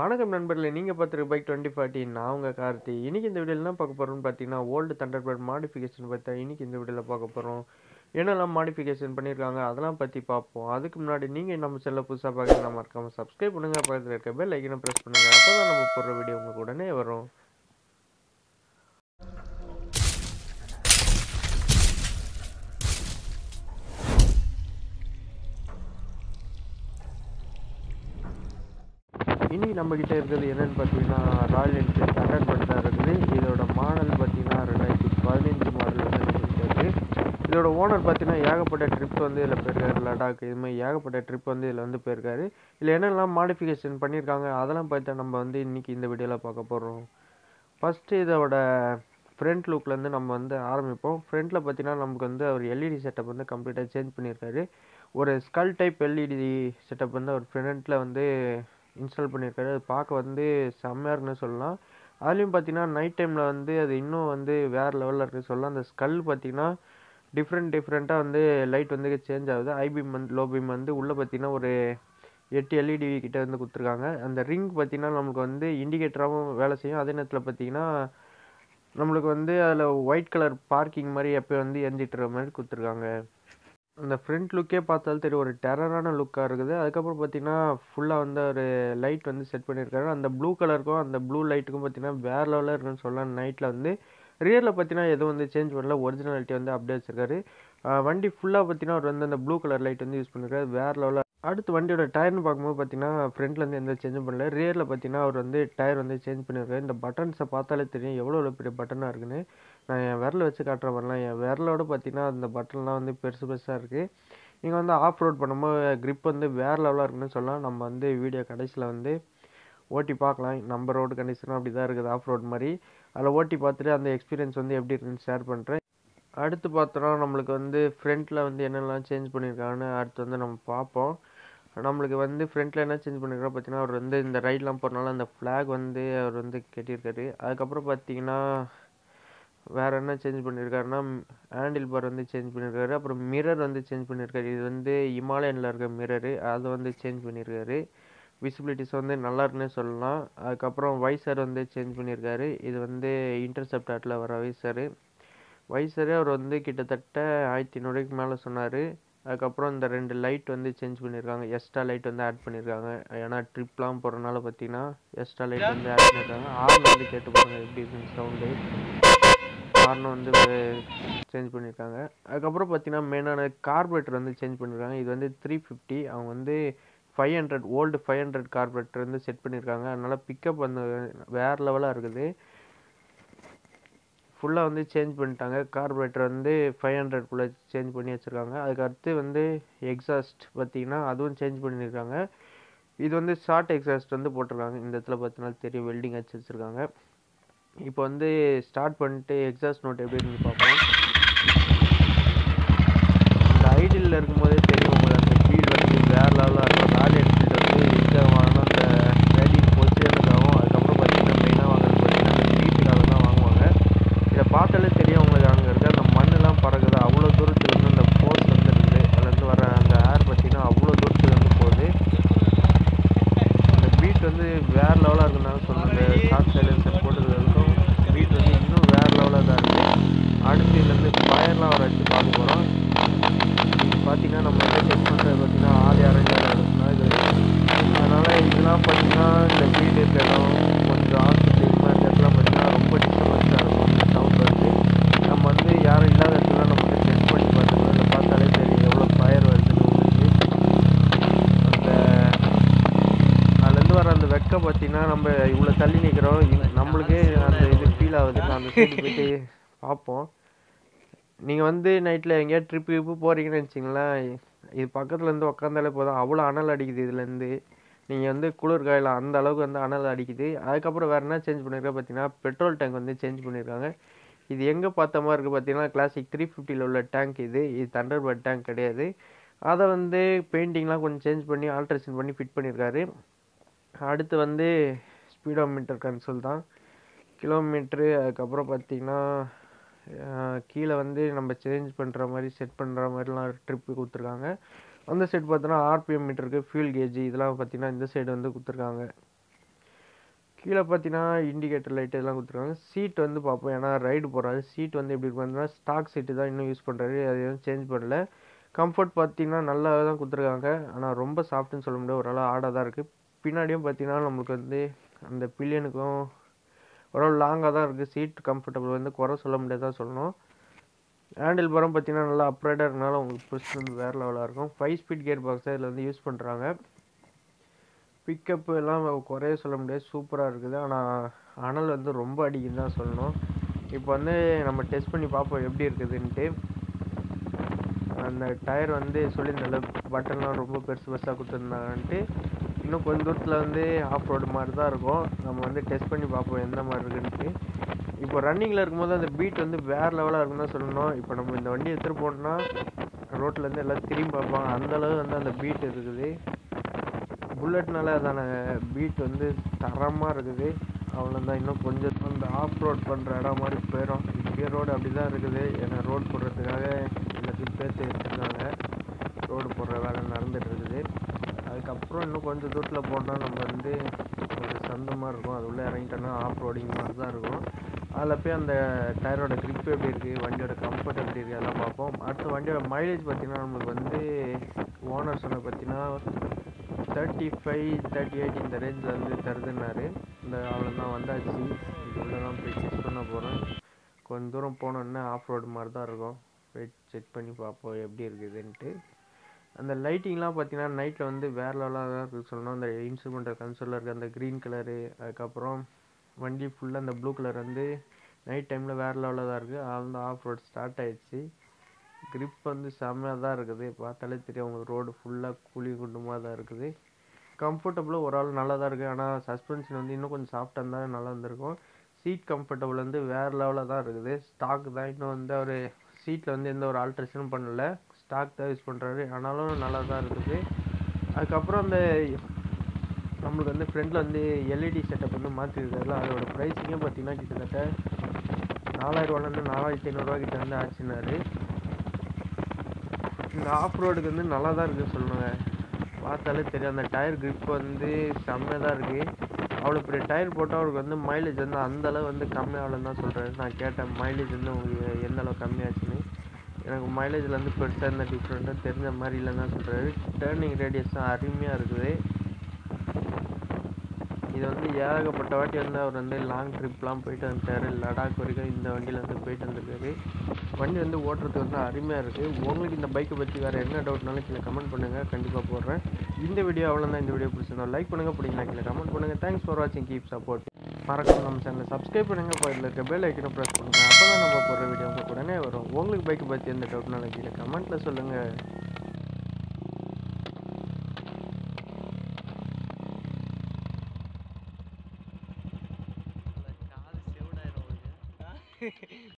வணக்கம் நண்பர்களே நீங்கள் பார்த்துருக்க பைக் டுவெண்ட்டி ஃபார்ட்டி நான் உங்கள் கார்த்தி இன்னைக்கு இந்த வீடியோவில் என்ன பார்க்க போகிறோம்னு பார்த்தீங்கன்னா ஓல்டு தண்டர்பர்ட் மாடிஃபிகேஷன் பற்றி இன்னைக்கு இந்த வீடியோவில் பார்க்க போகிறோம் என்னெல்லாம் மாடிஃபிகேஷன் பண்ணியிருக்காங்க அதெல்லாம் பற்றி பார்ப்போம் அதுக்கு முன்னாடி நீங்கள் நம்ம செல்ல புதுசாக பார்க்குறீங்க மறக்காமல் சப்ஸ்கிரைப் பண்ணுங்கள் பக்கத்தில் இருக்க பெல் ஐக்கனை ப்ரெஸ் பண்ணுங்கள் அப்போ தான் நம்ம போடுற வீடியோ உங்களுக்கு உடனே வரும் இன்னைக்கு நம்ம கிட்ட இருக்கிறது என்னன்னு பார்த்தீங்கன்னா ராயல் என்ஃபீல்ட் தண்டர்பர்ட் தான் இருக்குது இதோட மாடல் பார்த்தீங்கன்னா ரெண்டாயிரத்தி பதினஞ்சு மாடல் வந்து இருக்குது இதோட ஓனர் பார்த்தீங்கன்னா ஏகப்பட்ட ட்ரிப் வந்து இதில் போயிருக்காரு லடாக் இது மாதிரி ஏகப்பட்ட ட்ரிப் வந்து இதில் வந்து போயிருக்காரு இதில் என்னெல்லாம் மாடிஃபிகேஷன் பண்ணியிருக்காங்க அதெல்லாம் பார்த்து நம்ம வந்து இன்னைக்கு இந்த வீடியோவில் பார்க்க போகிறோம் ஃபஸ்ட்டு இதோட ஃப்ரண்ட் லுக்லேருந்து நம்ம வந்து ஆரம்பிப்போம் ஃப்ரண்ட்டில் பார்த்தீங்கன்னா நமக்கு வந்து அவர் எல்இடி செட்டப் வந்து கம்ப்ளீட்டாக சேஞ்ச் பண்ணியிருக்காரு ஒரு ஸ்கல் டைப் எல்இடி செட்டப் வந்து அவர் ஃப்ரண்ட்டில் வந்து இன்ஸ்டால் பண்ணியிருக்காரு அது பார்க்க வந்து செம்மையாக இருக்குன்னு சொல்லலாம் அதுலேயும் பார்த்தீங்கன்னா நைட் டைமில் வந்து அது இன்னும் வந்து வேறு லெவலில் இருக்குது சொல்லலாம் அந்த ஸ்கல் பார்த்தீங்கன்னா டிஃப்ரெண்ட் டிஃப்ரெண்ட்டாக வந்து லைட் வந்து சேஞ்ச் ஆகுது ஐபீம் வந்து லோ பீம் வந்து உள்ளே பார்த்தீங்கன்னா ஒரு எட்டு எல்இடி கிட்ட வந்து கொடுத்துருக்காங்க அந்த ரிங் பார்த்தீங்கன்னா நம்மளுக்கு வந்து இண்டிகேட்டராகவும் வேலை செய்யும் அதே நேரத்தில் பார்த்தீங்கன்னா நம்மளுக்கு வந்து அதில் ஒயிட் கலர் பார்க்கிங் மாதிரி எப்போ வந்து எரிஞ்சிட்டுற மாதிரி கொடுத்துருக்காங்க அந்த ஃப்ரண்ட் லுக்கே பார்த்தாலும் தெரியும் ஒரு டெரரான லுக்காக இருக்குது அதுக்கப்புறம் பார்த்தீங்கன்னா ஃபுல்லாக வந்து ஒரு லைட் வந்து செட் பண்ணியிருக்காரு அந்த ப்ளூ கலருக்கும் அந்த ப்ளூ லைட்டுக்கும் பார்த்தீங்கன்னா வேறு லெவலில் இருக்குன்னு சொல்லலாம் நைட்டில் வந்து ரியரில் பார்த்தீங்கன்னா எதுவும் வந்து சேஞ்ச் பண்ணல ஒரிஜினாலிட்டி வந்து அப்படியே வச்சிருக்காரு வண்டி ஃபுல்லாக பார்த்தீங்கன்னா அவர் வந்து அந்த ப்ளூ கலர் லைட் வந்து யூஸ் பண்ணியிருக்காரு வேறு லெவலில் அடுத்து வண்டியோட டயர்னு பார்க்கும்போது பார்த்தீங்கன்னா ஃப்ரண்ட்லேருந்து எந்த சேஞ்சும் பண்ணல ரியரில் பார்த்தீங்கன்னா அவர் வந்து டயர் வந்து சேஞ்ச் பண்ணியிருக்காரு இந்த பட்டன்ஸை பார்த்தாலே தெரியும் எவ்வளோ எவ்வளோ பெரிய பட்டனாக இருக்குன்னு நான் என் விரல வச்சு காட்டுற வரலாம் என் விரலோட பார்த்தீங்கன்னா அந்த பட்டன்லாம் வந்து பெருசு பெருசாக இருக்குது நீங்கள் வந்து ஆஃப் ரோட் பண்ணும்போது க்ரிப் வந்து வேறு லெவலாக இருக்குன்னு சொல்லலாம் நம்ம வந்து வீடியோ கடைசியில் வந்து ஓட்டி பார்க்கலாம் நம்ம ரோடு கண்டிஷனும் அப்படி தான் இருக்குது ஆஃப் ரோட் மாதிரி அதில் ஓட்டி பார்த்துட்டு அந்த எக்ஸ்பீரியன்ஸ் வந்து எப்படி இருக்குன்னு ஷேர் பண்ணுறேன் அடுத்து பார்த்தோன்னா நம்மளுக்கு வந்து ஃப்ரண்ட்டில் வந்து என்னெல்லாம் சேஞ்ச் பண்ணியிருக்காங்கன்னு அடுத்து வந்து நம்ம பார்ப்போம் நம்மளுக்கு வந்து ஃப்ரண்ட்டில் என்ன சேஞ்ச் பண்ணியிருக்காரு பார்த்தீங்கன்னா அவர் வந்து இந்த ரைட்லாம் போகிறனால அந்த ஃப்ளாக் வந்து அவர் வந்து கட்டியிருக்காரு அதுக்கப்புறம் பார்த்தீங்கன்னா வேறு என்ன சேஞ்ச் பண்ணியிருக்காருன்னா ஹேண்டில் பார் வந்து சேஞ்ச் பண்ணியிருக்காரு அப்புறம் மிரர் வந்து சேஞ்ச் பண்ணியிருக்காரு இது வந்து இமாலயனில் இருக்க மிரரு அதை வந்து சேஞ்ச் பண்ணியிருக்காரு விசிபிலிட்டிஸ் வந்து நல்லா இருக்குன்னு சொல்லலாம் அதுக்கப்புறம் வைசர் வந்து சேஞ்ச் பண்ணியிருக்காரு இது வந்து இன்டர்செப்டாட்டில் வர வைசரு வைசரே அவர் வந்து கிட்டத்தட்ட ஆயிரத்தி ஐநூறுக்கு மேலே சொன்னார் அதுக்கப்புறம் இந்த ரெண்டு லைட் வந்து சேஞ்ச் பண்ணியிருக்காங்க எக்ஸ்ட்ரா லைட் வந்து ஆட் பண்ணியிருக்காங்க ஏன்னா ட்ரிப்லாம் போகிறனால பார்த்தீங்கன்னா எக்ஸ்ட்ரா லைட் வந்து ஆட் பண்ணியிருக்காங்க ஹார்ன் வந்து கேட்டு பாருங்க எப்படி இருக்குன்னு சவுண்டு ஹார்ன் வந்து சேஞ்ச் பண்ணியிருக்காங்க அதுக்கப்புறம் பார்த்தீங்கன்னா மெயினான கார்பரேட்டர் வந்து சேஞ்ச் பண்ணியிருக்காங்க இது வந்து த்ரீ ஃபிஃப்டி அவங்க வந்து five hundred old five hundred carburettor வந்து செட் பண்ணியிருக்காங்க அதனால் பிக்கப் வந்து வேறு லெவலாக இருக்குது ஃபுல்லாக வந்து சேஞ்ச் பண்ணிட்டாங்க கார்பரேட்டர் வந்து ஃபைவ் ஹண்ட்ரட்குள்ளே சேஞ்ச் பண்ணி வச்சுருக்காங்க அதுக்கு அடுத்து வந்து எக்ஸாஸ்ட் பார்த்தீங்கன்னா அதுவும் சேஞ்ச் பண்ணியிருக்காங்க இது வந்து ஷார்ட் எக்ஸாஸ்ட் வந்து போட்டிருக்காங்க இந்த இடத்துல பார்த்தீங்கன்னா தெரியும் வெல்டிங் வச்சு வச்சுருக்காங்க இப்போ வந்து ஸ்டார்ட் பண்ணிட்டு எக்ஸாஸ்ட் நோட் எப்படி இருந்து பார்ப்போம் இந்த ஐடியில் இருக்கும்போதே தெரியும் உங்களுக்கு அந்த ஃபீல் வந்து வேறு லெவலாக இருக்கும் ராயல் என்ஃபீல்டு வந்து எங்கே வாங்கினா அந்த ரேடிங் பொசிஷனுக்காகவும் அதுக்கப்புறம் பார்த்தீங்கன்னா மெயினாக வாங்குறது பார்த்தீங்கன்னா அந்த ஸ்பீட்டுக்காக தான் வாங்குவாங்க இதை பார்த்தாலே தெரியும் உங்களுக்கு அங்கே இருக்க அந்த மண்ணெல்லாம் பறகுது அவ்வளோ தூரத்துலேருந்து அந்த ஃபோர்ஸ் வந்து இருக்குது அதுலேருந்து வர அந்த ஏர் பார்த்தீங்கன்னா அவ்வளோ தூரத்துலேருந்து போகுது அந்த பீட் வந்து வேறு லெவலாக இருக்குன்னு சொன்னாங்க ஷார்ட் சைலன்சர் போட்டுக்கிறதுக்கும் பீட் வந்து இன்னும் வேறு லெவலாக தான் இருக்குது அடுத்து இதுலேருந்து ஃபயர்லாம் வர வச்சு பார்க்க போகிறோம் பார்த்தீங்கன்னா நம்ம என்ன செக் பண்ணுறது பார்த்தீங்கன்னா ஆதி அரஞ்சாக இருக்குன்னா இது அதனால் இதெல்லாம் பார்த்தீங்கன்னா இந்த வீடு இருக்க இடம் கொஞ்சம் ஹாஸ்பிட்டல் இது மாதிரி இடத்துலாம் பார்த்தீங்கன்னா ரொம்ப டிஸ்டர்பன்ஸாக இருக்கும் இந்த சவுண்ட் வந்து நம்ம வந்து யாரும் இல்லாத இடத்துல நம்ம வந்து செக் பண்ணி பார்த்துக்கலாம் இல்லை பார்த்தாலே தெரியும் எவ்வளோ ஃபயர் வருதுன்னு உங்களுக்கு அந்த அதுலேருந்து வர அந்த வெக்க பார்த்தீங்கன்னா நம்ம இவ்வளோ தள்ளி நிற்கிறோம் நம்மளுக்கே அந்த இது ஃபீல் ஆகுது நான் அந்த சைடு போயிட்டு பார்ப்போம் நீங்கள் வந்து நைட்டில் எங்கேயாவது ட்ரிப்பு கிப்பு போகிறீங்கன்னு வச்சிங்களேன் இது பக்கத்தில் இருந்து உக்காந்தாலே போதும் அவ்வளோ அனல் அடிக்குது இதுலேருந்து நீங்கள் வந்து குளிர் காயலாம் அந்த அளவுக்கு வந்து அனல் அடிக்குது அதுக்கப்புறம் வேறு என்ன சேஞ்ச் பண்ணியிருக்கா பார்த்தீங்கன்னா பெட்ரோல் டேங்க் வந்து சேஞ்ச் பண்ணியிருக்காங்க இது எங்கே பார்த்த மாதிரி இருக்குது பார்த்தீங்கன்னா கிளாசிக் த்ரீ ஃபிஃப்டியில் உள்ள டேங்க் இது இது தண்டர்பர்ட் டேங்க் கிடையாது அதை வந்து பெயிண்டிங்லாம் கொஞ்சம் சேஞ்ச் பண்ணி ஆல்ட்ரேஷன் பண்ணி ஃபிட் பண்ணியிருக்காரு அடுத்து வந்து ஸ்பீடோமீட்டர் கன்சோல் தான் கிலோமீட்ரு அதுக்கப்புறம் பார்த்தீங்கன்னா கீழே வந்து நம்ம சேஞ்ச் பண்ணுற மாதிரி செட் பண்ணுற மாதிரிலாம் ட்ரிப்பு கொடுத்துருக்காங்க அந்த சைடு பார்த்தோன்னா ஆர்பிஎம் மீட்டருக்கு ஃபியூல் கேஜ் இதெல்லாம் பார்த்தீங்கன்னா இந்த சைடு வந்து கொடுத்துருக்காங்க கீழே பார்த்தீங்கன்னா இண்டிகேட்டர் லைட் இதெல்லாம் கொடுத்துருக்காங்க சீட் வந்து பார்ப்போம் ஏன்னா ரைடு போகிறாரு சீட் வந்து எப்படி இருக்குன்னா ஸ்டாக் சீட்டு தான் இன்னும் யூஸ் பண்ணுறாரு அது எதுவும் சேஞ்ச் பண்ணல கம்ஃபர்ட் பார்த்தீங்கன்னா நல்லா தான் கொடுத்துருக்காங்க ஆனால் ரொம்ப சாஃப்ட்னு சொல்ல முடியாது ஓரளவு ஆடாக தான் இருக்குது பின்னாடியும் பார்த்தீங்கன்னா நம்மளுக்கு வந்து அந்த பில்லியனுக்கும் ஓரளவு லாங்காக தான் இருக்குது சீட் கம்ஃபர்டபுள் வந்து குறை சொல்ல முடியாதான் சொல்லணும் ஹேண்டில் பாரம் பார்த்தீங்கன்னா நல்லா அப்ரைடாக இருக்கனால உங்களுக்கு புஷ் வந்து வேறு லெவலாக இருக்கும் ஃபைவ் ஸ்பீட் கியர் பாக்ஸ் இதில் வந்து யூஸ் பண்ணுறாங்க பிக்கப்பு எல்லாம் குறைய சொல்ல முடியாது சூப்பராக இருக்குது ஆனால் அனல் வந்து ரொம்ப அடிக்குன்னு தான் சொல்லணும் இப்போ வந்து நம்ம டெஸ்ட் பண்ணி பார்ப்போம் எப்படி இருக்குதுன்ட்டு அந்த டயர் வந்து சொல்லியிருந்தால பட்டன்லாம் ரொம்ப பெருசு பெருசாக கொடுத்துருந்தாங்கன்ட்டு இன்னும் கொஞ்ச தூரத்தில் வந்து ஆஃப் ரோடு மாதிரி தான் இருக்கும் நம்ம வந்து டெஸ்ட் பண்ணி பார்ப்போம் எந்த மாதிரி இருக்குன்ட்டு இப்போ ரன்னிங்கில் இருக்கும்போது அந்த பீட் வந்து வேறு லெவலாக இருக்குன்னு தான் சொல்லணும் இப்போ நம்ம இந்த வண்டி எடுத்துகிட்டு போனோம்னா ரோட்லேருந்து எல்லாம் திரும்பி பார்ப்பாங்க அந்தளவு வந்து அந்த பீட் இருக்குது புல்லட்னால அதான பீட் வந்து தரமாக இருக்குது அவ்வளோதான் இன்னும் கொஞ்சம் அந்த ஆஃப் ரோட் பண்ணுற இடம் மாதிரி போயிடும் இப்பயே ரோடு அப்படி தான் இருக்குது ஏன்னா ரோடு போடுறதுக்காக எல்லாத்தையும் பேர்த்து வச்சுருக்காங்க ரோடு போடுற வேலை நடந்துட்டு இருக்குது அதுக்கப்புறம் இன்னும் கொஞ்சம் தூரத்தில் போனால் நம்ம வந்து ஒரு சந்த மாதிரி இருக்கும் அது உள்ளே இறங்கிட்டோன்னா ஆஃப் ரோடிங் மாதிரி தான் இருக்கும் அதில் போய் அந்த டயரோட grip எப்படி இருக்குது வண்டியோட கம்ஃபர்ட் எப்படி இருக்குது அதெல்லாம் பார்ப்போம் அடுத்து வண்டியோட மைலேஜ் பார்த்தீங்கன்னா நம்மளுக்கு வந்து ஓனர் சொன்ன பார்த்தீங்கன்னா தேர்ட்டி ஃபைவ் தேர்ட்டி எயிட் இந்த ரேஞ்சில் வந்து தருதுன்னாரு இந்த அவ்வளோதான் வந்தாச்சு இதில் தான் போய் செக் பண்ண போகிறேன் கொஞ்ச தூரம் போனோன்னே ஆஃப் ரோடு மாதிரி தான் இருக்கும் போய் செக் பண்ணி பார்ப்போம் எப்படி இருக்குதுன்ட்டு அந்த லைட்டிங்லாம் பார்த்தீங்கன்னா நைட்டில் வந்து வேறு லெவலாக தான் இருக்குது சொல்லணும் அந்த இன்ஸ்ட்ருமெண்டல் கன்சோலில் இருக்க அந்த க்ரீன் கலரு அதுக்கப்புறம் வண்டி ஃபுல்லாக அந்த ப்ளூ கலர் வந்து நைட் டைமில் வேறு லெவலில் தான் இருக்குது அந்த ஆஃப் ரோட் ஸ்டார்ட் ஆயிடுச்சு grip வந்து செம்மையாக தான் இருக்குது பார்த்தாலே தெரியும் உங்களுக்கு ரோடு ஃபுல்லாக குழி குண்டுமாக தான் இருக்குது கம்ஃபர்டபுளாக ஒரு ஆள் நல்லா தான் இருக்குது ஆனால் சஸ்பென்ஷன் வந்து இன்னும் கொஞ்சம் சாஃப்டாக இருந்தால் நல்லா இருந்திருக்கும் சீட் கம்ஃபர்டபுள் வந்து வேறு லெவலில் தான் இருக்குது ஸ்டாக் தான் இன்னும் வந்து அவர் சீட்டில் வந்து எந்த ஒரு ஆல்ட்ரேஷனும் பண்ணல ஸ்டாக் தான் யூஸ் பண்ணுறாரு ஆனாலும் நல்லா தான் இருக்குது அதுக்கப்புறம் அந்த நம்மளுக்கு வந்து ஃப்ரண்டில் வந்து எல்இடி செட்டப் வந்து மாற்றிருக்காருல அதோட ப்ரைஸிங்கே பார்த்தீங்கன்னா கிட்டத்தட்ட நாலாயிரரூவாலேருந்து நாலாயிரத்தி ஐநூறுரூவா கிட்ட வந்து ஆச்சுனாரு இந்த ஆஃப் ரோடுக்கு வந்து நல்லா தான் இருக்குது சொல்லுங்க பார்த்தாலே தெரியும் அந்த டயர் grip வந்து செம்மையாக தான் இருக்குது அவ்வளோ பெரிய டயர் போட்டால் அவருக்கு வந்து மைலேஜ் வந்து அந்த அளவு வந்து கம்மியாகலன்னு தான் சொல்கிறாரு நான் கேட்டேன் மைலேஜ் வந்து உங்களுக்கு எந்த அளவு கம்மியாச்சுன்னு எனக்கு மைலேஜில் வந்து பெருசாக எந்த டிஃப்ரெண்ட்டாக தெரிஞ்ச மாதிரி இல்லைன்னு தான் சொல்கிறாரு டேர்னிங் ரேடியஸ் தான் அருமையாக இருக்குது இது வந்து ஏகப்பட்ட வாட்டி வந்து அவர் வந்து லாங் ட்ரிப்லாம் போயிட்டு வந்துட்டாரு லடாக் வரைக்கும் இந்த வண்டியில் வந்து போயிட்டு வந்திருக்காரு வண்டி வந்து ஓட்டுறதுக்கு வந்து அருமையாக இருக்குது உங்களுக்கு இந்த பைக்கை பற்றி வேறு என்ன டவுட்னாலும் கீழே கமெண்ட் பண்ணுங்கள் கண்டிப்பாக போடுறேன் இந்த வீடியோ அவ்வளோதான் இந்த வீடியோ பிடிச்சிருந்தோம் லைக் பண்ணுங்கள் பிடிக்கலாம் கீழே கமெண்ட் பண்ணுங்கள் தேங்க்ஸ் ஃபார் வாட்சிங் கீப் சப்போர்ட் மறக்காம நம்ம சேனலை சப்ஸ்கிரைப் பண்ணுங்கள் பக்கத்தில் இருக்க பெல் ஐக்கனை ப்ரெஸ் பண்ணுங்கள் அப்போ தான் நம்ம போடுற வீடியோ உங்களுக்கு உடனே வரும் உங்களுக்கு பைக்கை பற்றி எந்த டவுட்னாலும் கீழே கமெண்ட்டில் சொல்லுங்கள் காது செவிடாயிரும் உங்களுக்கு